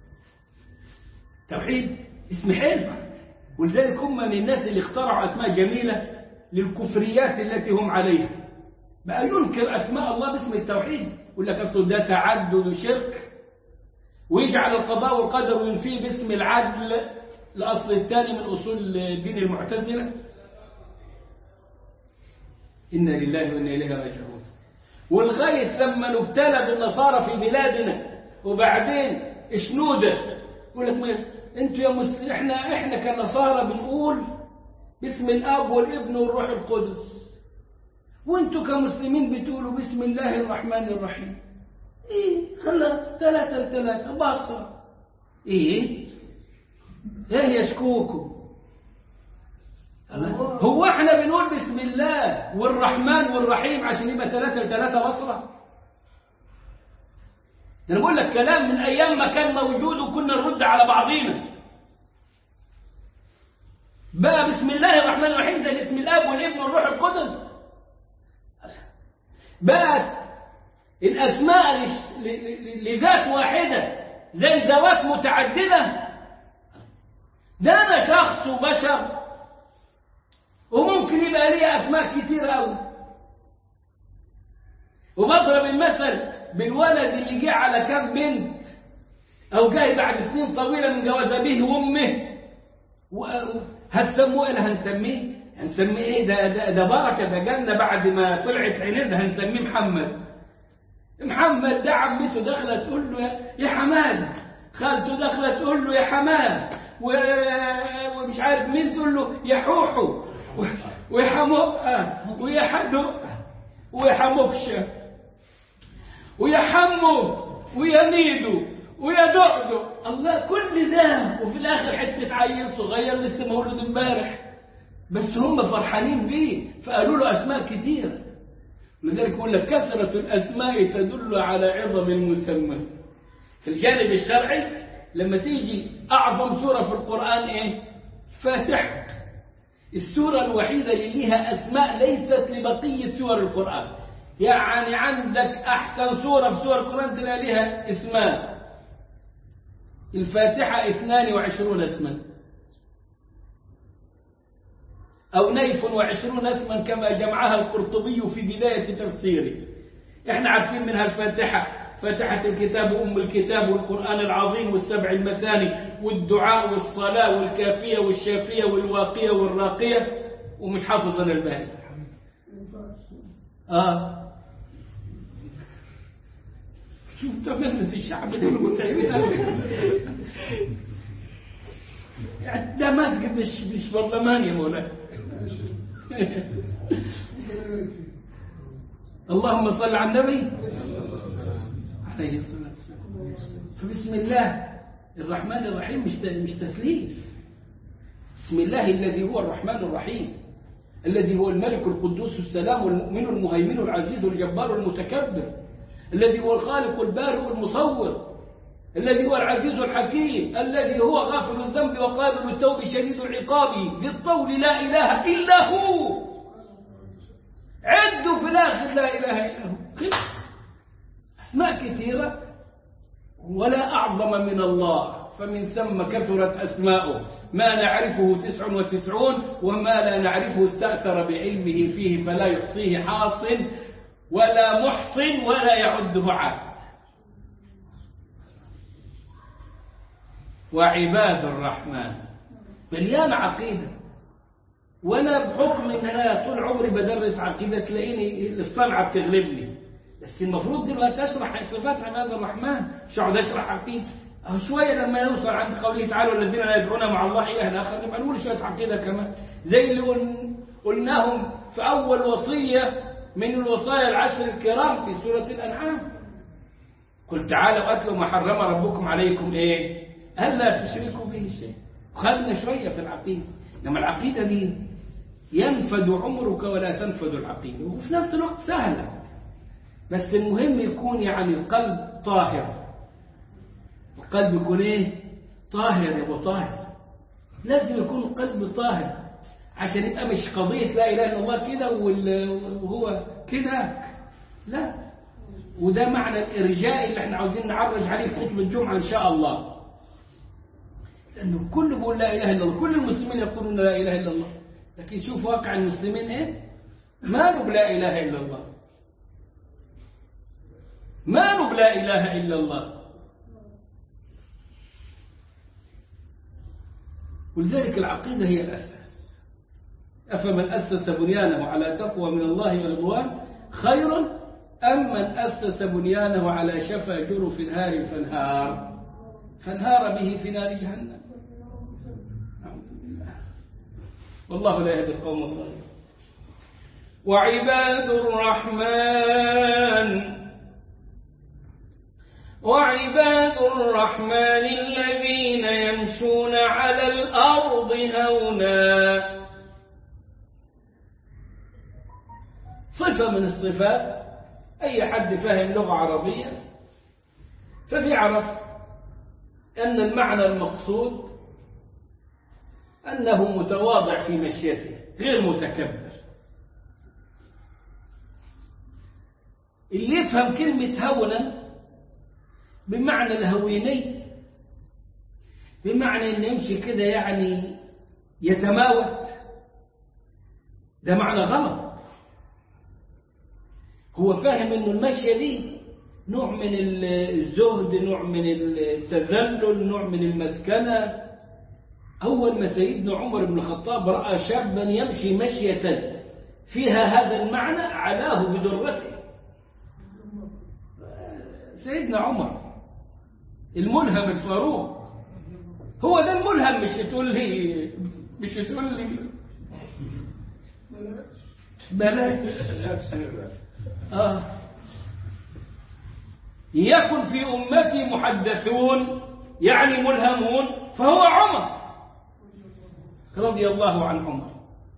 توحيد اسم حلو ولذلك هم من الناس اللي اخترعوا أسماء جميلة للكفريات التي هم عليها بقى ينكر أسماء الله باسم التوحيد يقول لك أصل ده تعدد شرك ويجعل القضاء والقدر وينفيه باسم العدل الأصل الثاني من أصول دين المعتزلة إنا لله وإنا إليه راجعون ولغاية لما نبتلى بالنصارى في بلادنا وبعدين شنودة يقول لك انتوا يا مسلمين احنا احنا كنصارى بنقول باسم الاب والابن والروح القدس وانتوا كمسلمين بتقولوا بسم الله الرحمن الرحيم ايه خلاص ثلاثة لثلاثة باصة ايه ايه يشكوكم هو احنا بنقول بسم الله والرحمن والرحيم عشان يبقى ثلاثة لثلاثة بصرة انا بقول لك كلام من ايام ما كان موجود وكنا نرد على بعضينا بقى بسم الله الرحمن الرحيم زي اسم الاب والابن والروح القدس بقت الاسماء لذات واحده زي ذوات متعدده ده انا شخص وبشر وممكن يبقى لي اسماء كتير قوي وبضرب المثل بالولد اللي جه على كام بنت او جاي بعد سنين طويله من جواز ابيه وامه هتسموه ايه هنسميه هنسميه ايه ده ده, ده بركه ده جنه بعد ما طلعت عينيه هنسميه محمد محمد ده عمته داخله تقول له يا, يا حماد خالته داخله تقول له يا حماد ومش عارف مين تقول له يا حوحو ويا حمقه ويا حدق ويا حمكشه ويا حمو ويا ميدو ويا دقدق الله كل ده وفي الاخر حته عيل صغير لسه مولود امبارح بس هم فرحانين بيه فقالوا له اسماء كتير لذلك يقول لك كثرة الأسماء تدل على عظم المسمى في الجانب الشرعي لما تيجي أعظم سورة في القرآن إيه؟ فاتحة السورة الوحيدة اللي ليها أسماء ليست لبقية سور القرآن يعني عندك أحسن سورة في سور القرآن تلاقي لها اسمان الفاتحة اثنان وعشرون اسما أو نيف وعشرون اسما كما جمعها القرطبي في بداية تفسيره احنا عارفين منها الفاتحة فاتحة الكتاب أم الكتاب والقرآن العظيم والسبع المثاني والدعاء والصلاة والكافية والشافية والواقية والراقية ومش حافظ أنا الباقي آه شوف تمنس الشعب دول متعبين قوي يعني ده مسجد مش مش برلمان يا مولانا اللهم صل على النبي عليه الصلاة والسلام فبسم الله الرحمن الرحيم مش مش تثليث بسم الله الذي هو الرحمن الرحيم الذي هو الملك القدوس السلام المؤمن المهيمن العزيز الجبار المتكبر الذي هو الخالق البارئ المصور الذي هو العزيز الحكيم الذي هو غافل الذنب وقابل التوب شديد العقاب ذي الطول لا إله إلا هو عدوا في الآخر لا إله إلا هو أسماء كثيرة ولا أعظم من الله فمن ثم كثرت أسماؤه ما نعرفه تسع وتسعون وما لا نعرفه استأثر بعلمه فيه فلا يحصيه حاص ولا محصن ولا يعده عاد وعباد الرحمن مليان عقيدة وأنا بحكم إن أنا طول عمري بدرس عقيدة تلاقيني الصنعة بتغلبني بس المفروض دلوقتي أشرح صفات عباد الرحمن مش أقعد أشرح عقيدة أو شوية لما نوصل عند قوله تعالى والذين لا يدعون مع الله إلها آخر نبقى نقول شوية عقيدة كمان زي اللي قلناهم في أول وصية من الوصايا العشر الكرام في سورة الأنعام قل تعالوا أتلوا ما حرم ربكم عليكم إيه ألا تشركوا به شيء خلنا شوية في العقيدة إنما العقيدة دي ينفد عمرك ولا تنفد العقيدة وفي نفس الوقت سهلة بس المهم يكون يعني القلب طاهر القلب يكون ايه طاهر يا ابو طاهر لازم يكون القلب طاهر عشان يبقى مش قضية لا إله إلا الله كده وهو كده لا وده معنى الإرجاء اللي احنا عاوزين نعرج عليه في خطبة الجمعة إن شاء الله لأنه الكل بيقول لا إله إلا الله كل المسلمين يقولون لا إله إلا الله لكن شوف واقع المسلمين إيه ما بلا إله إلا الله ما بلا إله إلا الله ولذلك العقيدة هي الأساس أفمن أسس بنيانه على تقوى من الله ورضوان خير أم من أسس بنيانه على شفا جرف هار فانهار فانهار به في نار جهنم أعوذ بالله والله لا يهدي القوم الظالمين وعباد الرحمن وعباد الرحمن الذين يمشون على الأرض هونا صفة من الصفات أي حد فاهم لغة عربية فبيعرف أن المعنى المقصود أنه متواضع في مشيته غير متكبر اللي يفهم كلمة هونا بمعنى الهويني بمعنى أن يمشي كده يعني يتماوت ده معنى غلط هو فاهم أنه المشية دي نوع من الزهد نوع من التذلل نوع من المسكنة أول ما سيدنا عمر بن الخطاب رأى شابا يمشي مشية فيها هذا المعنى علاه بدرته سيدنا عمر الملهم الفاروق هو ده الملهم مش تقول لي مش تقول لي بلاش آه. يكن في أمتي محدثون يعني ملهمون فهو عمر رضي الله عن عمر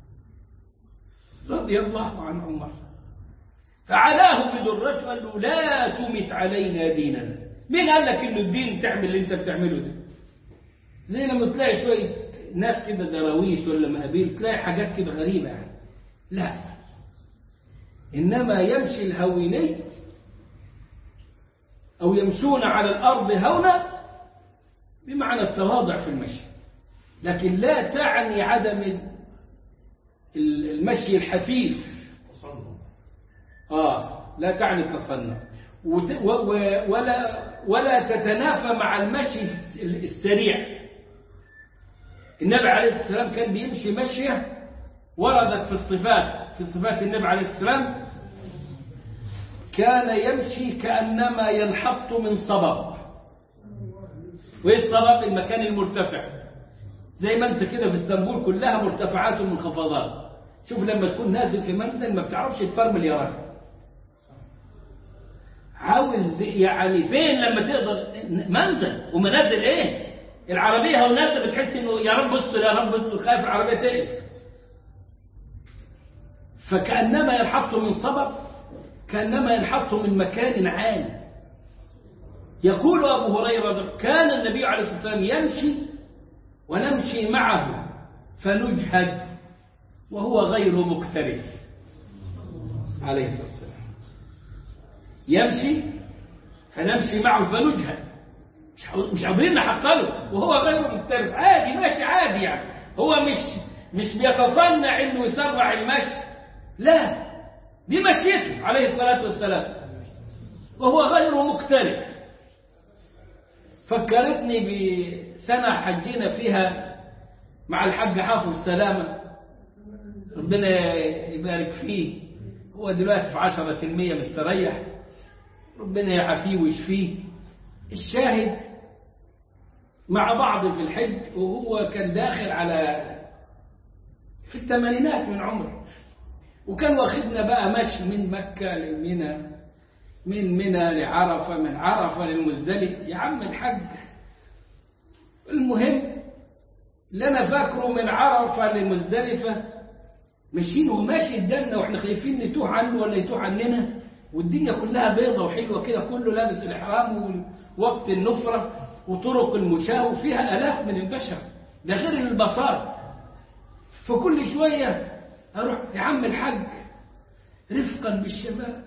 رضي الله عن عمر فعلاه بدرته قال له لا تمت علينا ديننا مين قال لك انه الدين تعمل اللي انت بتعمله ده زي لما تلاقي شويه ناس كده دراويش ولا مهابيل تلاقي حاجات كده غريبه يعني لا انما يمشي الهويني او يمشون على الارض هونا بمعنى التواضع في المشي لكن لا تعني عدم المشي الحثيث آه لا تعني التصنع وت... و... و... ولا ولا تتنافى مع المشي السريع النبي عليه الصلاة والسلام كان بيمشي مشية وردت في الصفات في صفات النبي عليه الصلاة والسلام كان يمشي كأنما ينحط من صبب وإيه الصبب المكان المرتفع زي ما انت كده في اسطنبول كلها مرتفعات ومنخفضات شوف لما تكون نازل في منزل ما بتعرفش تفرمل يا راجل عاوز يعني فين لما تقدر منزل ومنزل ايه العربية هو نازل بتحس انه يا رب استر يا رب استر خايف العربية تقلب فكأنما ينحط من صبب كأنما ينحط من مكان عالي يقول أبو هريرة كان النبي عليه الصلاة والسلام يمشي ونمشي معه فنجهد وهو غير مكترث عليه الصلاة والسلام يمشي فنمشي معه فنجهد مش قادرين نحصله وهو غير مكترث عادي ماشي عادي يعني هو مش مش بيتصنع انه يسرع المشي لا دي مشيته عليه الصلاة والسلام وهو غير مكترث فكرتني بسنة حجينا فيها مع الحاج حافظ سلامة ربنا يبارك فيه هو دلوقتي في عشرة في المية مستريح ربنا يعافيه ويشفيه الشاهد مع بعض في الحج وهو كان داخل على في الثمانينات من عمره وكان واخدنا بقى مشي من مكة لمنى من منى لعرفة من عرفة للمزدلف يا عم الحج المهم اللي أنا فاكره من عرفة لمزدلفة ماشيين وماشي قدامنا واحنا خايفين نتوه عنه ولا يتوه عننا والدنيا كلها بيضة وحلوة كده كله لابس الإحرام ووقت النفرة وطرق المشاة وفيها آلاف من البشر ده غير البساط فكل شوية أروح يا عم الحاج رفقا بالشباب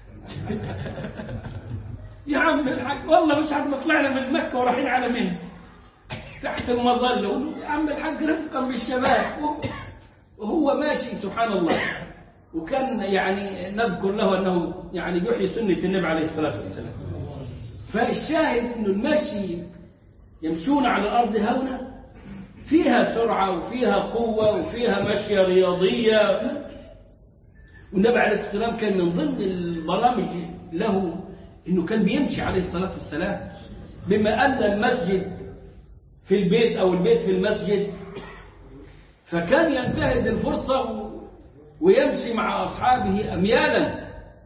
يا عم الحاج والله مش عارف ما طلعنا من مكة ورايحين على مين تحت المظلة يا عم الحاج رفقا بالشباب وهو ماشي سبحان الله وكان يعني نذكر له أنه يعني يحيي سنة النبي عليه الصلاة والسلام فالشاهد أنه المشي يمشون على الأرض هونا فيها سرعة وفيها قوة وفيها مشية رياضية والنبي عليه الصلاة والسلام كان من ضمن البرامج له أنه كان بيمشي عليه الصلاة والسلام بما أن المسجد في البيت أو البيت في المسجد فكان ينتهز الفرصة ويمشي مع أصحابه أميالا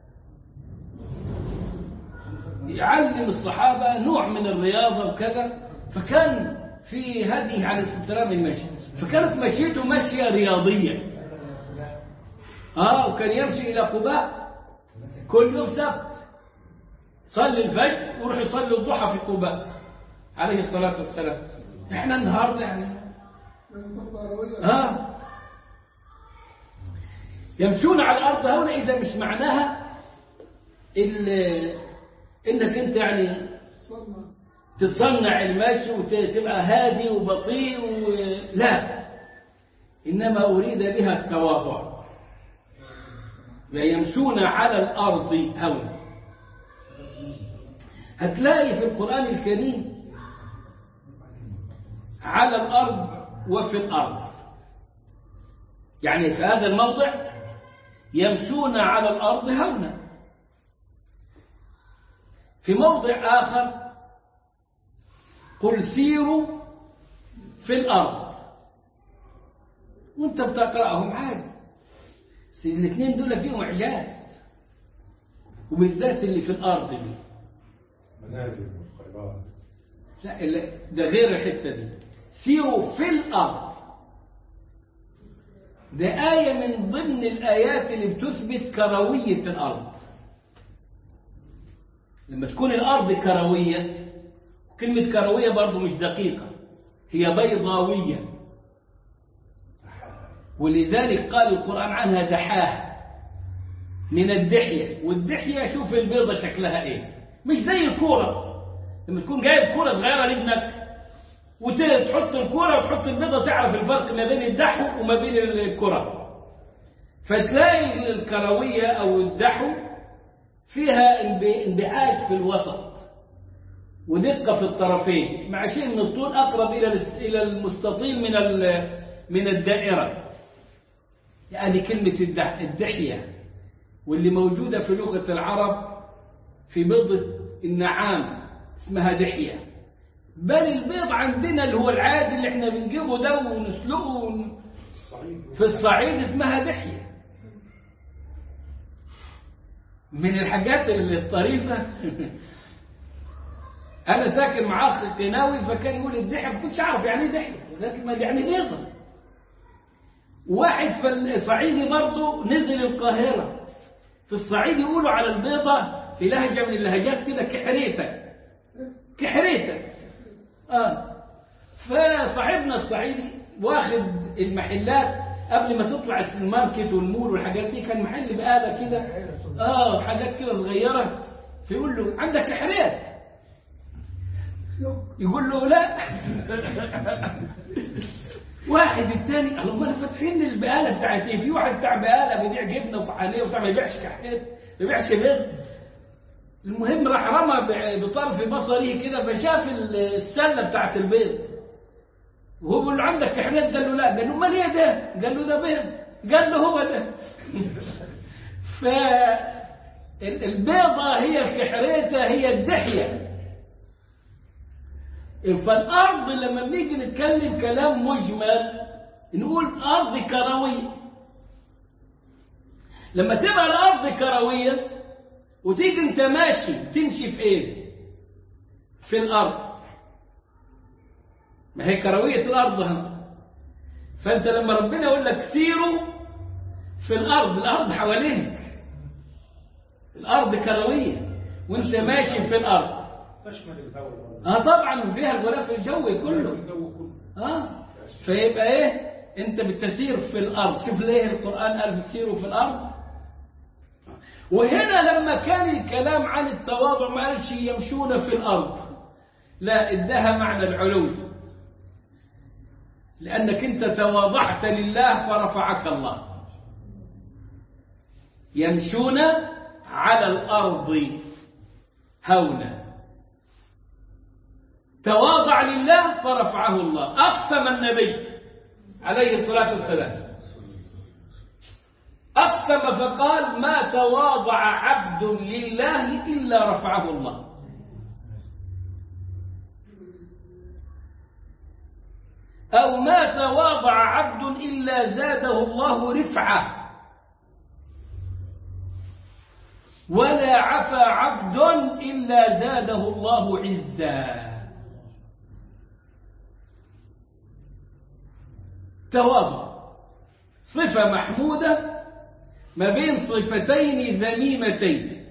يعلم الصحابة نوع من الرياضة وكذا فكان في هذه عليه الصلاة والسلام المشي فكانت مشيته مشية رياضية آه وكان يمشي إلى قباء كل يوم سبت صلي الفجر ويروح يصلي الضحى في قباء عليه الصلاة والسلام احنا النهاردة يعني آه يمشون على الأرض هنا إذا مش معناها إنك أنت يعني تتصنع المشي وتبقى هادي وبطيء و... لا إنما أريد بها التواضع ويمشون على الأرض هونا هتلاقي في القرآن الكريم على الأرض وفي الأرض يعني في هذا الموضع يمشون على الأرض هونا في موضع آخر قل سيروا في الأرض وانت بتقرأهم عادي الاثنين دول فيهم إعجاز وبالذات اللي في الأرض دي مناجم والخيرات لا ده غير الحتة دي سيروا في الأرض ده آية من ضمن الآيات اللي بتثبت كروية الأرض لما تكون الأرض كروية كلمة كروية برضو مش دقيقة هي بيضاوية ولذلك قال القرآن عنها دحاه من الدحية والدحية شوف البيضة شكلها ايه مش زي الكورة لما تكون جايب كورة صغيرة لابنك وتحط الكورة وتحط البيضة تعرف الفرق ما بين الدحو وما بين الكرة فتلاقي الكروية أو الدحو فيها انب- انبعاج في الوسط ودقة في الطرفين مع شيء من الطول أقرب إلى الاس- إلى المستطيل من ال- من الدائرة يعني كلمة الدح- الدحية واللي موجودة في لغة العرب في بيضة النعام اسمها دحية بل البيض عندنا اللي هو العادي اللي احنا بنجيبه ده ونسلقه ون- الصعيد في الصعيد اسمها دحية من الحاجات اللي الطريفة أنا ساكن مع أخ قناوي فكان يقول الدحية ما كنتش أعرف يعني إيه دحية لكن ما يعني بيضة واحد في الصعيدي برضه نزل القاهرة في الصعيد يقولوا على البيضة في لهجة من اللهجات كده كحريتة كحريتة آه فصاحبنا الصعيدي واخد المحلات قبل ما تطلع الماركت والمول والحاجات دي كان محل بقالة كده اه حاجات كده صغيرة فيقول له عندك كحريت يقول له لا واحد التاني قال امال فاتحين البقاله بتاعت ايه في واحد بتاع بقاله بيبيع جبنه وطحاليه وبتاع ما يبيعش كحيت ما يبيعش بيض المهم راح رمى ب- بطرف بصره كده فشاف ال- السله بتاعت البيض وهو بيقول له عندك كحيت قال له لا قال له امال ايه ده قال له ده بيض قال له هو ده ف ال- البيضه هي الكحريته هي الدحيه فالأرض لما بنيجي نتكلم كلام مجمل نقول أرض كروية لما تبقى الأرض كروية وتيجي أنت ماشي تمشي في إيه؟ في الأرض ما هي كروية الأرض هم فأنت لما ربنا يقول لك سيروا في الأرض الأرض حواليك الأرض كروية وأنت ماشي في الأرض تشمل الهواء برضه. اه طبعا فيها الغلاف الجوي كله الجو كله اه فيبقى ايه انت بتسير في الارض شوف ليه القران قال سيروا في الارض وهنا لما كان الكلام عن التواضع ما قالش يمشون في الارض لا ادها معنى العلو لانك انت تواضعت لله فرفعك الله يمشون على الارض هونا تواضع لله فرفعه الله أقسم النبي عليه الصلاة والسلام أقسم فقال ما تواضع عبد لله إلا رفعه الله أو ما تواضع عبد إلا زاده الله رفعة ولا عفى عبد إلا زاده الله عزا تواضع صفة محمودة ما بين صفتين ذميمتين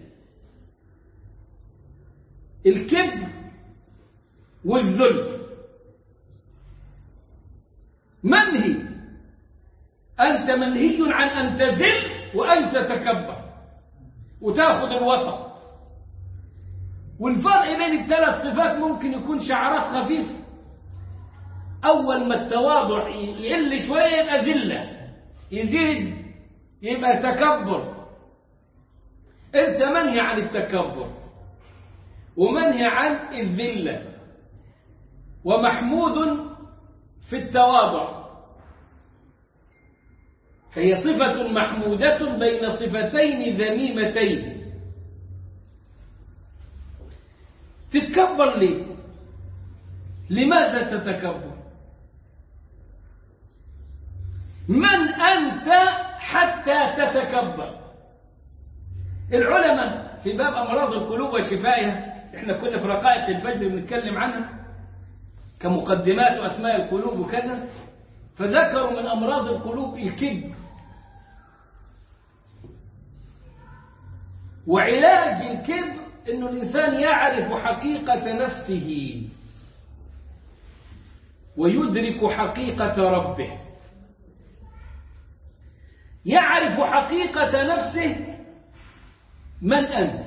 الكبر والذل منهي أنت منهي عن أن تذل وأن تتكبر وتاخذ الوسط والفرق بين الثلاث صفات ممكن يكون شعارات خفيفه أول ما التواضع يقل شوية يبقى ذلة يزيد يبقى تكبر أنت منهي عن التكبر ومنهي عن الذلة ومحمود في التواضع فهي صفة محمودة بين صفتين ذميمتين تتكبر ليه لماذا تتكبر من أنت حتى تتكبر العلماء في باب أمراض القلوب وشفائها احنا كنا في رقائق الفجر بنتكلم عنها كمقدمات وأسماء القلوب وكذا فذكروا من أمراض القلوب الكبر وعلاج الكبر أنه الإنسان يعرف حقيقة نفسه ويدرك حقيقة ربه يعرف حقيقة نفسه من أنت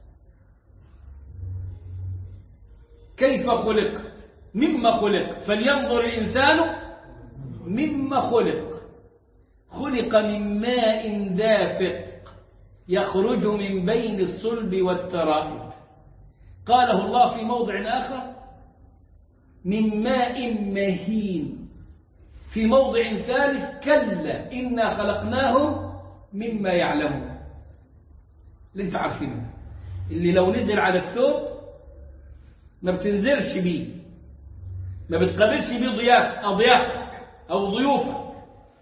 كيف خلقت مما خلقت فلينظر الإنسان مما خلق خلق من ماء دافق يخرج من بين الصلب والترائب قاله الله في موضع آخر من ماء مهين في موضع ثالث كلا إنا خلقناهم مما يعلمون اللي انت عارفينه اللي لو نزل على الثوب ما بتنزلش بيه ما بتقابلش بيه ضياف أضيافك أو ضيوفك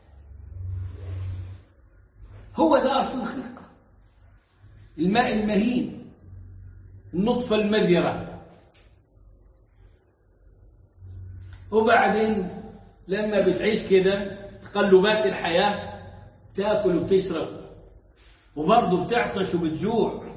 هو ده أصل الخلقة الماء المهين النطفة المذرة وبعدين لما بتعيش كده تقلبات الحياة تاكل وتشرب وبرضه بتعطش وبتجوع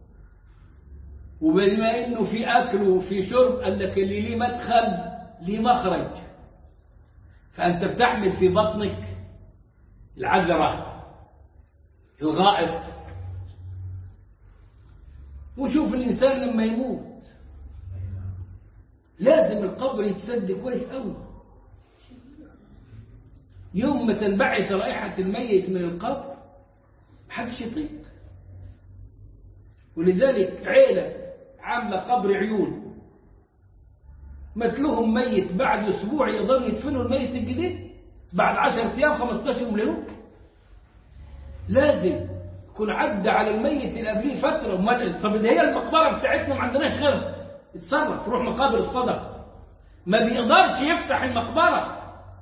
وبما انه في اكل وفي شرب قال لك اللي ليه مدخل ليه مخرج فانت بتحمل في بطنك العذره الغائط وشوف الانسان لما يموت لازم القبر يتسد كويس قوي يوم ما تنبعث رائحة الميت من القبر محدش يطيق ولذلك عيلة عاملة قبر عيون مثلهم ميت بعد أسبوع يقدروا يدفنوا الميت الجديد بعد عشرة أيام خمستاشر مليون لازم يكون عدى على الميت اللي قبليه فترة وما طب ده هي المقبرة بتاعتنا ما عندناش غيرها اتصرف روح مقابر الصدقة ما بيقدرش يفتح المقبرة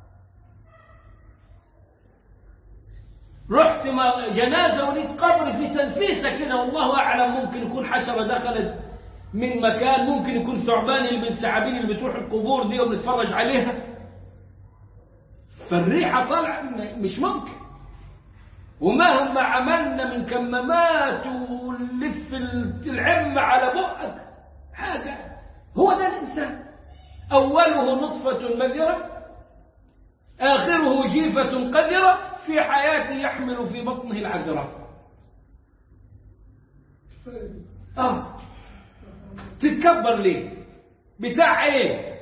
رحت جنازة ولقيت قبر في تنفيسة كده والله أعلم ممكن يكون حشرة دخلت من مكان ممكن يكون ثعبان اللي من الثعابين اللي بتروح القبور دي وبنتفرج عليها فالريحة طالعة مش ممكن ومهما عملنا من كمامات ونلف العم على بقك حاجة هو ده الإنسان أوله نطفة مذرة آخره جيفة قذرة في حياته يحمل في بطنه العذراء آه تتكبر ليه بتاع ايه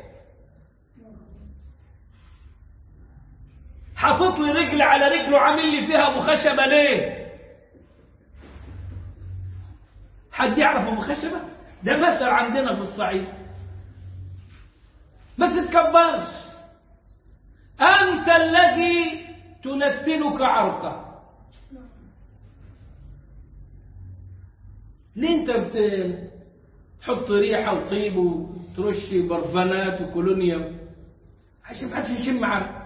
حاطط لي رجل على رجله عامل لي فيها ابو خشبه ليه حد يعرف ابو خشبه ده مثل عندنا في الصعيد ما تتكبرش انت الذي تنتنك عرقه ليه انت تحط ريحه وطيب وترش برفانات وكولونيا عشان ما حدش يشم عرقك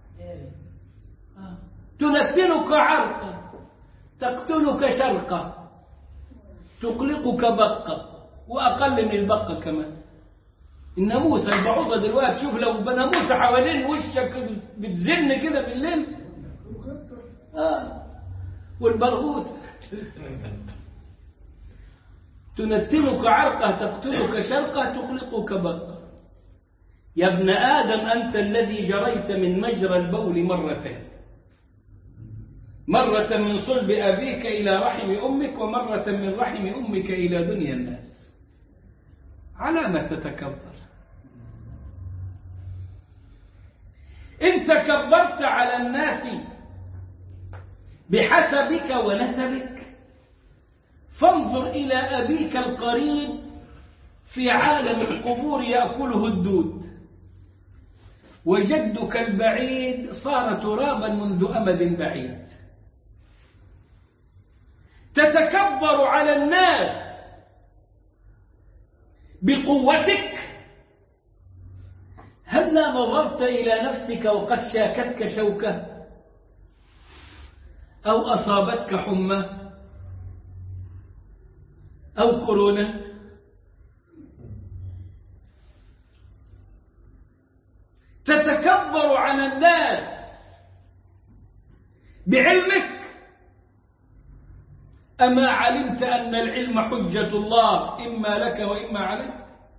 تنتنك عرقا تقتلك شرقا تقلقك بقا واقل من البقه كمان الناموسه البعوضه دلوقتي شوف لو ناموسه حوالين وشك بتزن كده بالليل آه. والبرغوث تنتنك عرقه تقتلك شرقه تقلقك بقه يا ابن آدم أنت الذي جريت من مجرى البول مرتين مرة من صلب أبيك إلى رحم أمك ومرة من رحم أمك إلى دنيا الناس على ما تتكبر إن تكبرت على الناس بحسبك ونسبك فانظر إلى أبيك القريب في عالم القبور يأكله الدود وجدك البعيد صار ترابا منذ أمد بعيد تتكبر على الناس بقوتك هلا نظرت إلى نفسك وقد شاكتك شوكة أو أصابتك حمى أو كورونا تتكبر على الناس بعلمك أما علمت أن العلم حجة الله إما لك وإما عليك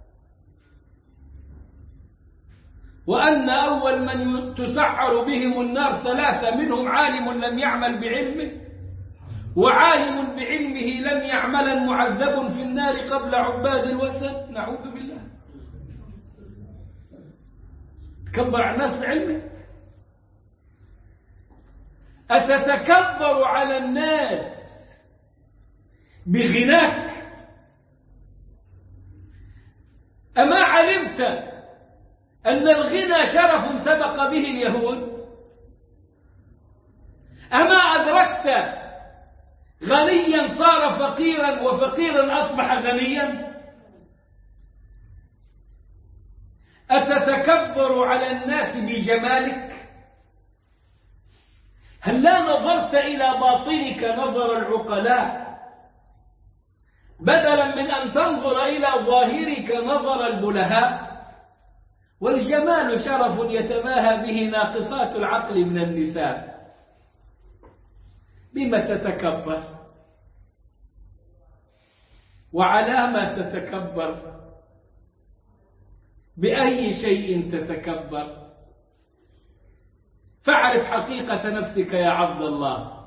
وأن أول من تسعر بهم النار ثلاثة منهم عالم لم يعمل بعلمه وعالم بعلمه لم يعمل معذب في النار قبل عباد الوثن نعوذ بالله تكبر على الناس بعلمك أتتكبر على الناس بغناك أما علمت أن الغنى شرف سبق به اليهود أما أدركت غنيا صار فقيرا وفقيرا أصبح غنيا أتتكبر على الناس بجمالك هل لا نظرت إلى باطنك نظر العقلاء بدلا من أن تنظر إلى ظاهرك نظر البلهاء والجمال شرف يتماهى به ناقصات العقل من النساء بما تتكبر وعلى ما تتكبر بأي شيء تتكبر فاعرف حقيقة نفسك يا عبد الله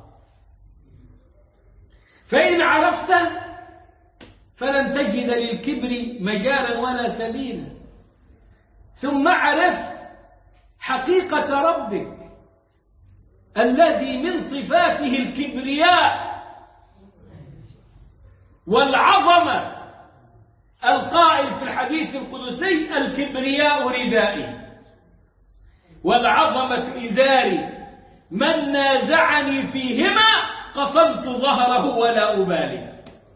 فإن عرفت فلن تجد للكبر مجالا ولا سبيلا ثم اعرف حقيقة ربك الذي من صفاته الكبرياء والعظمة القائل في الحديث القدسي الكبرياء ردائي والعظمة إزاري من نازعني فيهما قصمت ظهره ولا أبالي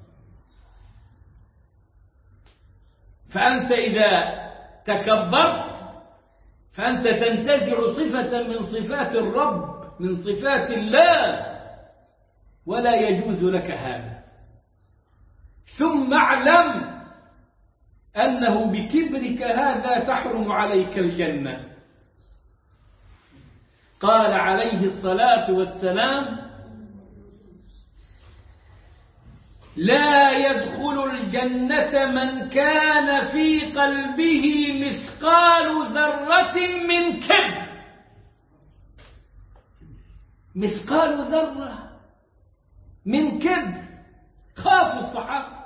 فأنت إذا تكبرت فأنت تنتزع صفة من صفات الرب من صفات الله ولا يجوز لك هذا ثم اعلم أنه بكبرك هذا تحرم عليك الجنة قال عليه الصلاة والسلام لا يدخل الجنة من كان في قلبه مثقال ذرة من كبر مثقال ذرة من كبر خافوا الصحابة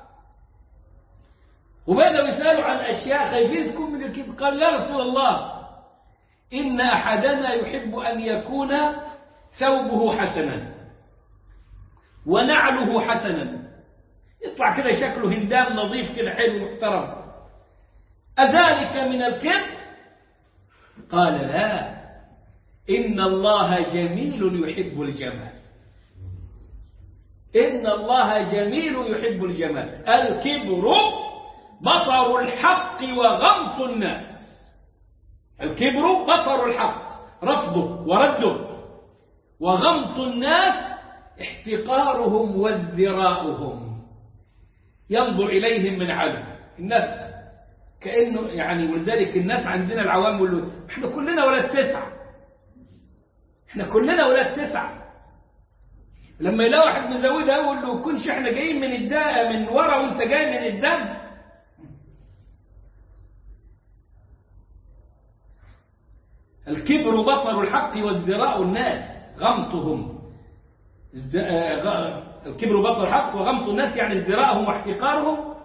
وبدأوا يسألوا عن أشياء خايفين تكون من الكبر قال يا رسول الله إن أحدنا يحب أن يكون ثوبه حسنا ونعله حسنا يطلع كده شكله هندام نظيف كده حلو محترم أذلك من الكبر قال لا إن الله جميل يحب الجمال إن الله جميل يحب الجمال الكبر بطر الحق وغمط الناس الكبر بطر الحق رفضه ورده وغمط الناس احتقارهم وازدراؤهم ينظر إليهم من عدو الناس كأنه يعني ولذلك الناس عندنا العوام يقولوا احنا كلنا ولاد تسعة احنا كلنا ولاد تسعة لما يلاقي واحد مزودها يقول له كنش احنا جايين من الدم من ورا وانت جاي من الدم الكبر بطر الحق وازدراء الناس غمطهم ازد... آه... الكبر بطر الحق وغمط الناس يعني ازدراءهم واحتقارهم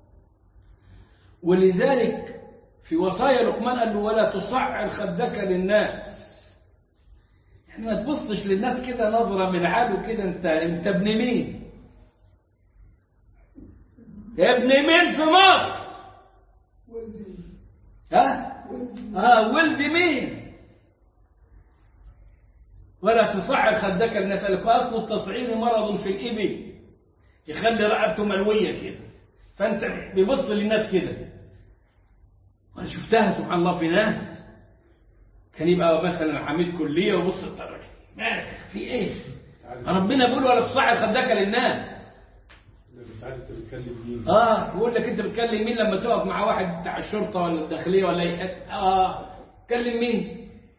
ولذلك في وصايا لقمان قال له ولا تصعر خدك للناس يعني ما تبصش للناس كده نظرة من عدو كده انت انت ابن مين ابن مين في مصر ها ها ولد مين ولا تصعر خدك للناس قال اصل التصعير مرض في الابل يخلي رقبته ملويه كده فانت بيبص للناس كده وانا شفتها سبحان الله في ناس كان يبقى مثلا عميد كليه وبص الطرق مالك في ايه ربنا بيقول ولا تصعر خدك للناس مش عارف انت بتتكلم مين اه بيقول لك انت بتكلم مين لما تقف مع واحد بتاع الشرطه ولا الداخليه ولا اي حته اه تكلم مين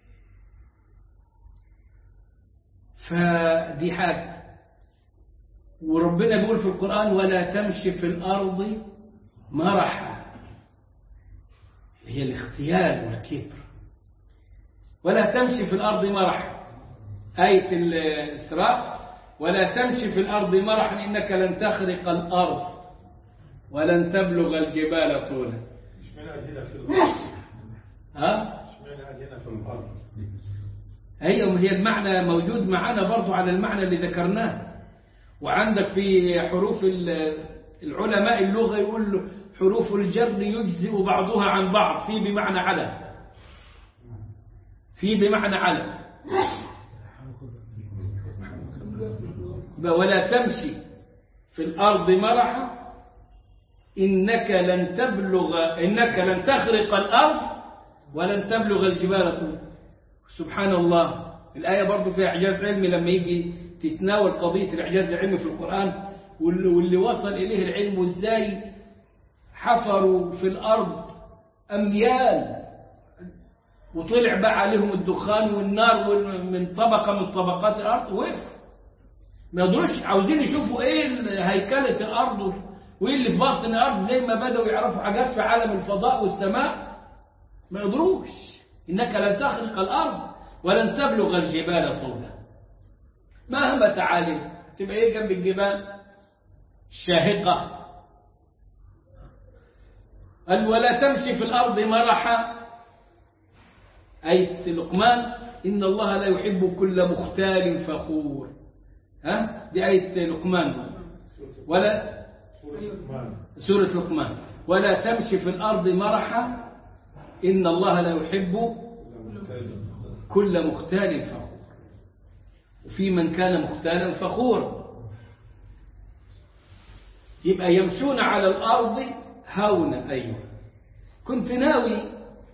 فدي حاجه وربنا بيقول في القران ولا تمشي في الارض مرحا هي الاختيال والكبر ولا تمشي في الارض مرحا ايه الاسراء ولا تمشي في الارض مرحا انك لن تخرق الارض ولن تبلغ الجبال طولا اشمعنى قاعد هنا في الارض ها اشمعنى قاعد هنا في الارض هي هي المعنى موجود معنا برضو على المعنى اللي ذكرناه وعندك في حروف ال- العلماء اللغة يقول حروف الجر يجزئ بعضها عن بعض في بمعنى على في بمعنى على ولا تمشي في الأرض مرحا إنك لن تبلغ إنك لن تخرق الأرض ولن تبلغ الجبال طولا سبحان الله الآية برضو فيها إعجاز علمي لما يجي تتناول قضية الإعجاز العلمي في القرآن واللي, واللي وصل إليه العلم إزاي حفروا في الأرض أميال وطلع بقى عليهم الدخان والنار وال- من طبقة من طبقات الأرض وقف ما يقدروش عاوزين يشوفوا ايه ال- هيكلة الأرض وايه اللي في باطن الأرض زي ما بدأوا يعرفوا حاجات في عالم الفضاء والسماء ما يقدروش إنك لن تخرق الأرض ولن تبلغ الجبال طولا مهما تعالي تبقى ايه جنب الجبال الشاهقة قال ولا تمشي في الأرض مرحا أي لقمان إن الله لا يحب كل مختال فخور ها دي آية لقمان ولا سورة لقمان ولا تمشي في الأرض مرحا إن الله لا يحب كل مختال فخور وفي من كان مختالا فخورا يبقى يمشون على الأرض هونا أيوة كنت ناوي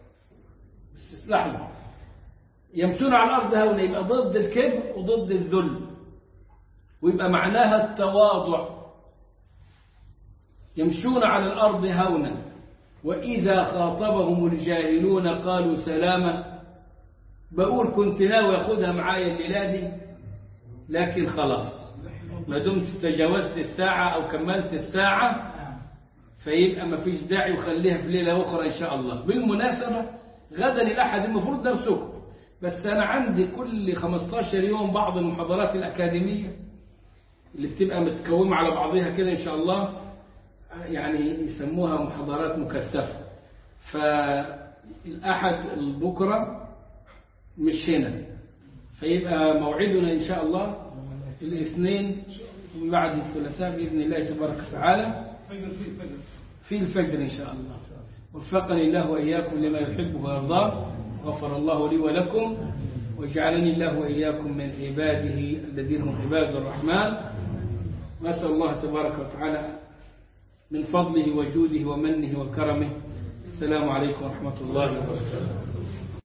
لحظة يمشون على الأرض هونا يبقى ضد الكبر وضد الذل ويبقى معناها التواضع يمشون على الأرض هونا وإذا خاطبهم الجاهلون قالوا سلاما بقول كنت ناوي أخدها معايا الليلة دي لكن خلاص ما دمت تجاوزت الساعة أو كملت الساعة فيبقى ما فيش داعي وخليها في ليلة أخرى إن شاء الله بالمناسبة غدا الأحد المفروض درسكم بس أنا عندي كل 15 يوم بعض المحاضرات الأكاديمية اللي بتبقى متكومة على بعضها كده إن شاء الله يعني يسموها محاضرات مكثفة فالأحد بكرة مش هنا فيبقى موعدنا إن شاء الله الاثنين بعد الثلاثاء بإذن الله تبارك وتعالى في الفجر إن شاء الله وفقني الله وإياكم لما يحبه ويرضاه غفر الله لي ولكم وجعلني الله وإياكم من عباده الذين هم عباد الرحمن نسأل الله تبارك وتعالى من فضله وجوده ومنه وكرمه السلام عليكم ورحمة الله وبركاته